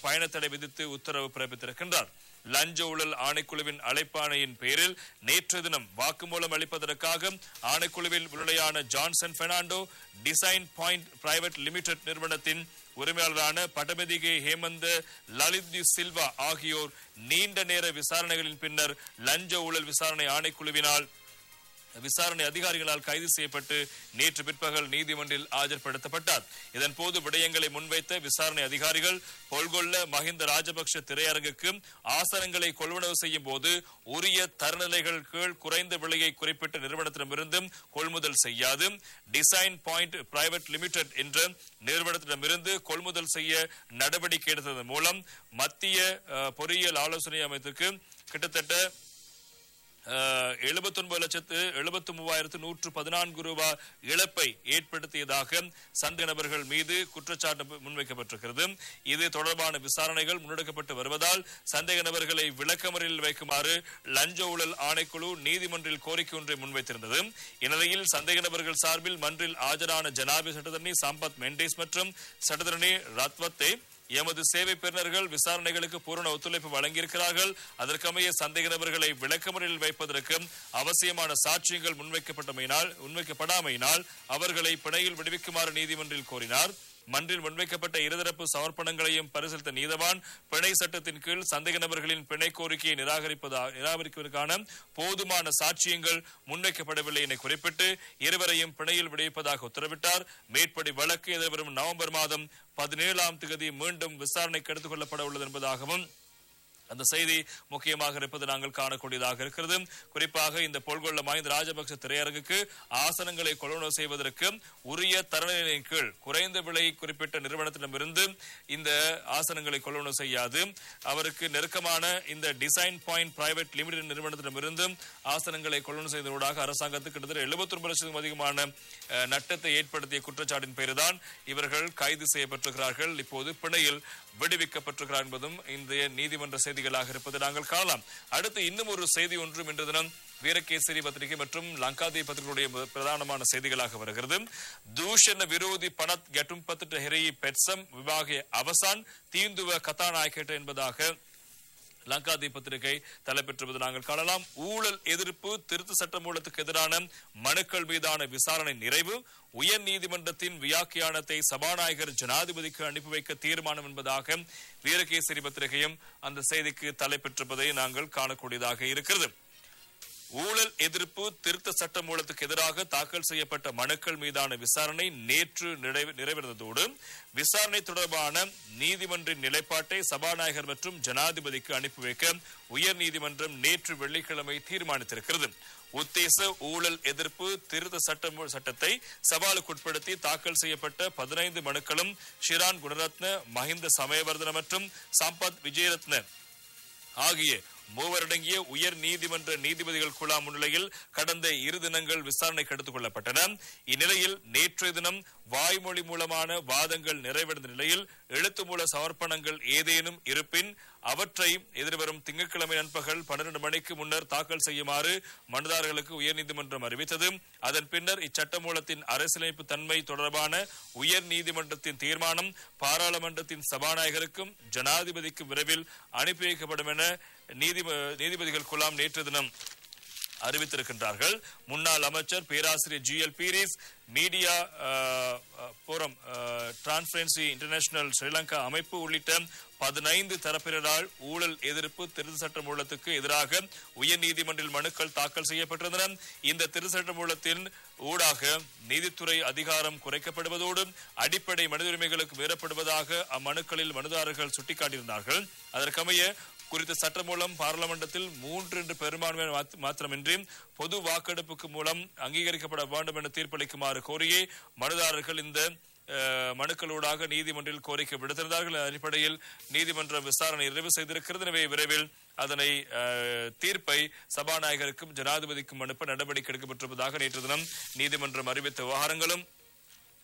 பயணத்தடை விதித்து உத்தரவு பிறப்பித்திருக்கின்றார் லஞ்ச ஊழல் ஆணைக்குழுவின் அழைப்பாணையின் பேரில் நேற்று தினம் வாக்குமூலம் அளிப்பதற்காக ஆணைக்குழுவில் முன்னிலையான Johnson Fernando design point private limited நிறுவனத்தின் உரிமையாளரான படமெதிகே ஹேமந்த லலித் தி சில்வா ஆகியோர் நீண்ட நேர விசாரணைகளின் பின்னர் லஞ்ச ஊழல் விசாரணை ஆணைக்குழுவினால் விசாரணை அதிகாரிகளால் கைது செய்யப்பட்டு நேற்று பிற்பகல் நீதிமன்றில் ஆஜர்படுத்தப்பட்டார் இதன் போது விடயங்களை முன்வைத்த விசாரணை அதிகாரிகள் பொல்கொள்ள மஹிந்த ராஜபக்ஷ திரையரங்குக்கு ஆசனங்களை கொள்வனவு செய்யும் போது உரிய தரநிலைகள் கீழ் குறைந்த விலையை குறிப்பிட்ட நிறுவனத்திடமிருந்தும் கொள்முதல் செய்யாது டிசைன் பாயிண்ட் பிரைவேட் லிமிடெட் என்ற நிறுவனத்திடமிருந்து கொள்முதல் செய்ய நடவடிக்கை எடுத்ததன் மூலம் மத்திய அஹ், பொறியியல் ஆலோசனை அமைத்துக்கு கிட்டத்தட்ட எழுபத்தி ஒன்பது லட்சத்து எழுபத்தி மூவாயிரத்து நூற்று பதினான்கு ரூபாய் இழப்பை ஏற்படுத்தியதாக சந்தேக நபர்கள் மீது குற்றச்சாட்டு முன்வைக்கப்பட்டிருக்கிறது இது தொடர்பான விசாரணைகள் முன்னெடுக்கப்பட்டு வருவதால் சந்தேக நபர்களை விளக்கமறியலில் வைக்குமாறு லஞ்ச ஊழல் ஆணைக்குழு நீதிமன்றில் கோரிக்கை ஒன்றை முன்வைத்திருந்தது இந்நிலையில் சந்தேக நபர்கள் சார்பில் மன்றில் ஆஜரான ஜனாபி சட்டத்தரணி சம்பத் மெண்டேஸ் மற்றும் சட்டத்தரணி ரத்வத்தை எமது சேவை பெறுநர்கள் விசாரணைகளுக்கு பூரண ஒத்துழைப்பு வழங்கியிருக்கிறார்கள் அதற்கமைய சந்தேக நபர்களை விளக்கமறியலில் வைப்பதற்கு அவசியமான சாட்சியங்கள் முன்வைக்கப்பட்டமையினால் முன்வைக்கப்படாமையினால் அவர்களை பிணையில் விடுவிக்குமாறு நீதிமன்றில் கோரினார் மன்றில் முன்வைக்கப்பட்ட இருதரப்பு சமர்ப்பணங்களையும் பரிசீலித்த நீதவான் பிணை சட்டத்தின் கீழ் சந்தேக நபர்களின் பிணை கோரிக்கையை நிராகரிப்பதா நிராகரிப்பதற்கான போதுமான சாட்சியங்கள் முன்வைக்கப்படவில்லை என குறிப்பிட்டு இருவரையும் பிணையில் விடுவிப்பதாக உத்தரவிட்டார் மேற்படி வழக்கு எதிர்வரும் நவம்பர் மாதம் பதினேழாம் தேதி மீண்டும் விசாரணைக்கு எடுத்துக் கொள்ளப்பட உள்ளது என்பதாகவும் அந்த செய்தி முக்கியமாக இருப்பது நாங்கள் காணக்கூடியதாக இருக்கிறது குறிப்பாக இந்த பொல்கொள்ள மஹிந்த ராஜபக்ச திரையரங்குக்கு ஆசனங்களை கொள்வனவு செய்வதற்கு உரிய தரநிலையின் கீழ் குறைந்த விலை குறிப்பிட்ட நிறுவனத்திடமிருந்து இந்த ஆசனங்களை கொள்வனவு செய்யாது அவருக்கு நெருக்கமான இந்த டிசைன் பாயிண்ட் பிரைவேட் லிமிடெட் நிறுவனத்திடமிருந்து ஆசனங்களை கொள்வனவு செய்ததோடாக அரசாங்கத்துக்கு கிட்டத்தட்ட எழுபத்தி ஒன்பது லட்சத்துக்கும் அதிகமான அஹ், நட்டத்தை ஏற்படுத்திய குற்றச்சாட்டின் பேரில்தான் இவர்கள் கைது செய்யப்பட்டிருக்கிறார்கள் இப்போது பிணையில் விடுவிக்கப்பட்டிருக்கிறார் என்பதும் இன்றைய நீதிமன்ற செய்திகளாக இருப்பது நாங்கள் காணலாம் அடுத்து இன்னும் ஒரு செய்தி ஒன்றும் இன்று தினம் வீரகேசரி பத்திரிகை மற்றும் லங்காதி பத்திரிகையுடைய மு- பிரதானமான செய்திகளாக வருகிறது தூஷண விரோதி பணத் கெட்டும் பத்திட்ட ஹெரி பெட்சம் விவாக அவசான் தீந்துவ கதாநாயகட்ட என்பதாக லங்காதி பத்திரிகை தலைப்பெற்றுவது நாங்கள் காணலாம் ஊழல் எதிர்ப்பு திருத்த சட்ட மூலத்துக்கு எதிரான மனுக்கள் மீதான விசாரணை நிறைவு உயர் நீதிமன்றத்தின் வியாக்கியானத்தை சபாநாயகர் ஜனாதிபதிக்கு அனுப்பி வைக்க தீர்மானம் என்பதாக வீரகேசரி பத்திரிகையும் அந்த செய்திக்கு தலைப்பெற்றிருப்பதை நாங்கள் காணக்கூடியதாக இருக்கிறது ஊழல் எதிர்ப்பு திருத்த சட்ட மூலத்துக்கு எதிராக தாக்கல் செய்யப்பட்ட மனுக்கள் மீதான விசாரணை நேற்று நிறைவு- நிறைவடைந்ததோடு விசாரணை தொடர்பான நீதிமன்றின் நிலைப்பாட்டை சபாநாயகர் மற்றும் ஜனாதிபதிக்கு அனுப்பி வைக்க உயர் நீதிமன்றம் நேற்று வெள்ளிக்கிழமை தீர்மானித்திருக்கிறது உத்தேச ஊழல் எதிர்ப்பு திருத்த சட்ட சட்டத்தை சவாலுக்குட்படுத்தி தாக்கல் செய்யப்பட்ட பதினைந்து மனுக்களும் ஷிரான் குணரத்ன மஹிந்த சமயவர்தன மற்றும் சம்பத் விஜயரத்ன ஆகிய மூவரடங்கிய உயர் நீதிமன்ற நீதிபதிகள் குழா முன்னிலையில் கடந்த இரு தினங்கள் விசாரணைக்கு எடுத்துக் கொள்ளப்பட்டன இந்நிலையில் நேற்றைய தினம் வாய்மொழி மூலமான வாதங்கள் நிறைவடைந்த நிலையில் எழுத்து மூல சமர்ப்பணங்கள் ஏதேனும் இருப்பின் அவற்றை எதிர்வரும் திங்கட்கிழமை நண்பகல் பன்னிரண்டு மணிக்கு முன்னர் தாக்கல் செய்யுமாறு மனுதாரர்களுக்கு உயர்நீதிமன்றம் அறிவித்தது அதன் பின்னர் இச்சட்டமூலத்தின் அரசியலமைப்பு தன்மை தொடர்பான உயர் நீதிமன்றத்தின் தீர்மானம் பாராளுமன்றத்தின் சபாநாயகருக்கும் ஜனாதிபதிக்கும் விரைவில் அனுப்பி வைக்கப்படும் என நீதி நீதிபதிகள் குழாம் நேற்று தினம் அறிவித்திருக்கின்றார்கள் முன்னாள் அமைச்சர் பேராசிரியர் G L Peiris media ah, ah, forum transparency international Sri Lanka அமைப்பு உள்ளிட்ட பதினைந்து தரப்பினரால் ஊழல் எதிர்ப்பு திருத்த சட்ட மூலத்துக்கு எதிராக உயர்நீதிமன்றில் மனுக்கள் தாக்கல் செய்யப்பட்டிருந்தன இந்த திருத்த சட்ட மூலத்தின் ஊடாக நீதித்துறை அதிகாரம் குறைக்கப்படுவதோடு அடிப்படை மனித உரிமைகளுக்கு மீறப்படுவதாக அம்மனுக்களில் மனுதாரர்கள் சுட்டிக்காட்டியிருந்தார்கள் அதற்கமைய குறித்த சட்டம் மூலம் பாராளுமன்றத்தில் மூன்று என்று பெரும்பான்மை மாத்- மாத்திரமின்றி பொது வாக்கெடுப்புக்கு மூலம் அங்கீகரிக்கப்பட வேண்டும் என தீர்ப்பளிக்குமாறு கோரியே மனுதாரர்கள் இந்த அஹ், மனுக்களூடாக நீதிமன்றில் கோரிக்கை விடுத்திருந்தார்கள் அதன் அடிப்படையில் நீதிமன்ற விசாரணை நிறைவு செய்திருக்கிறது எனவே விரைவில் அதனை அஹ், தீர்ப்பை சபாநாயகருக்கும் ஜனாதிபதிக்கும் அனுப்ப நடவடிக்கை எடுக்கப்பட்டிருப்பதாக நேற்று தினம் நீதிமன்றம் அறிவித்த விவகாரங்களும்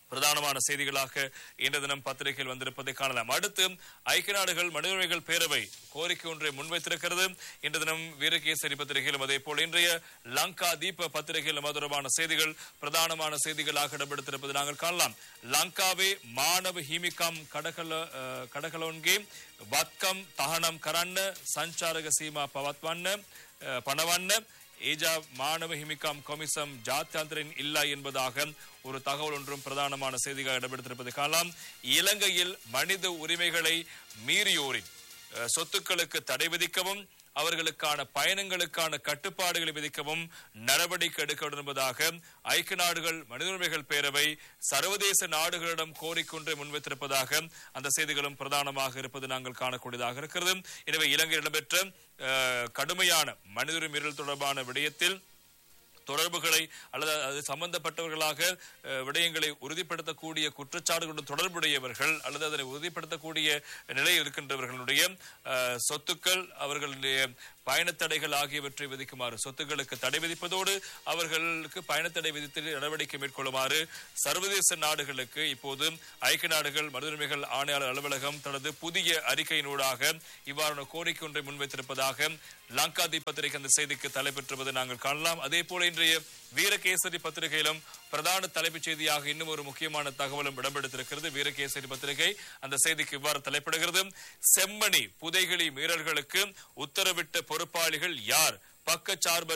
பிரதானமான செய்திகளாக இன்று தினம் பத்திரிகையில் வந்திருப்பதை காணலாம் அடுத்து ஐக்கிய நாடுகள் மனித உரிமைகள் பேரவை கோரிக்கை ஒன்றை முன்வைத்திருக்கிறது இன்று தினம் வீரகேசரி பத்திரிகையிலும் அதே போல் இன்றைய லங்கா தீப பத்திரிகையில் மதுரமான செய்திகள் பிரதானமான செய்திகளாக இடம்பெடுத்திருப்பதை நாங்கள் காணலாம் லங்காவே மாணவ ஹிமிகம் கடகல அஹ், கடகலොන්ගේ වත්කම් තහනම් කරන්න සංචාරක සීමා පවත්වන්න අ, පනවන්න ஏஜா மாணவ ஹிமிகாம் கொமிசம் ஜாத்தியாந்தரின் இல்லை என்பதாக ஒரு தகவல் ஒன்றும் பிரதானமான செய்திகள் இடம்பெடுத்திருப்பதை காணலாம் இலங்கையில் மனித உரிமைகளை மீறியோரின் அஹ், சொத்துக்களுக்கு தடை விதிக்கவும் அவர்களுக்கான பயணங்களுக்கான கட்டுப்பாடுகளை விதிக்கவும் நடவடிக்கை எடுக்க வேண்டும் என்பதாக ஐக்கிய நாடுகள் மனித உரிமைகள் பேரவை சர்வதேச நாடுகளிடம் கோரிக்கொன்றை முன்வைத்திருப்பதாக அந்த செய்திகளும் பிரதானமாக இருப்பது நாங்கள் காணக்கூடியதாக இருக்கிறது எனவே இலங்கையில் இடம்பெற்ற அஹ், கடுமையான மனித உரிமை மீறல் தொடர்பான விடயத்தில் தொடர்புகளை அல்லது அது சம்பந்தப்பட்டவர்களாக அஹ், விடயங்களை உறுதிப்படுத்தக்கூடிய குற்றச்சாட்டுகளுடன் தொடர்புடையவர்கள் அல்லது அதனை உறுதிப்படுத்தக்கூடிய நிலையில் இருக்கின்றவர்களுடைய அஹ், சொத்துக்கள் அவர்களுடைய பயணத்தடைகள் ஆகியவற்றை விதிக்குமாறு சொத்துக்களுக்கு தடை விதிப்பதோடு அவர்களுக்கு பயணத்தடை விதித்து நடவடிக்கை மேற்கொள்ளுமாறு சர்வதேச நாடுகளுக்கு இப்போது ஐக்கிய நாடுகள் மனித உரிமைகள் ஆணையாளர் அலுவலகம் தனது புதிய அறிக்கையினூடாக இவ்வாறான கோரிக்கை ஒன்றை முன்வைத்திருப்பதாக லங்கா தி பத்திரிகை அந்த செய்திக்கு தலைப்பெற்றுவதை நாங்கள் காணலாம் அதே போல இன்றைய வீரகேசரி பத்திரிகையிலும் பிரதான தலைப்புச் செய்தியாக இன்னும் ஒரு முக்கியமான தகவலும் இடம்பெடுத்திருக்கிறது வீரகேசரி பத்திரிகை அந்த செய்திக்கு இவ்வாறு தலைப்பிடுகிறது செம்மணி புதைகளி மீறல்களுக்கு உத்தரவிட்ட பொறுப்பாளிகள் யார் பக்கச்சார்பற்ற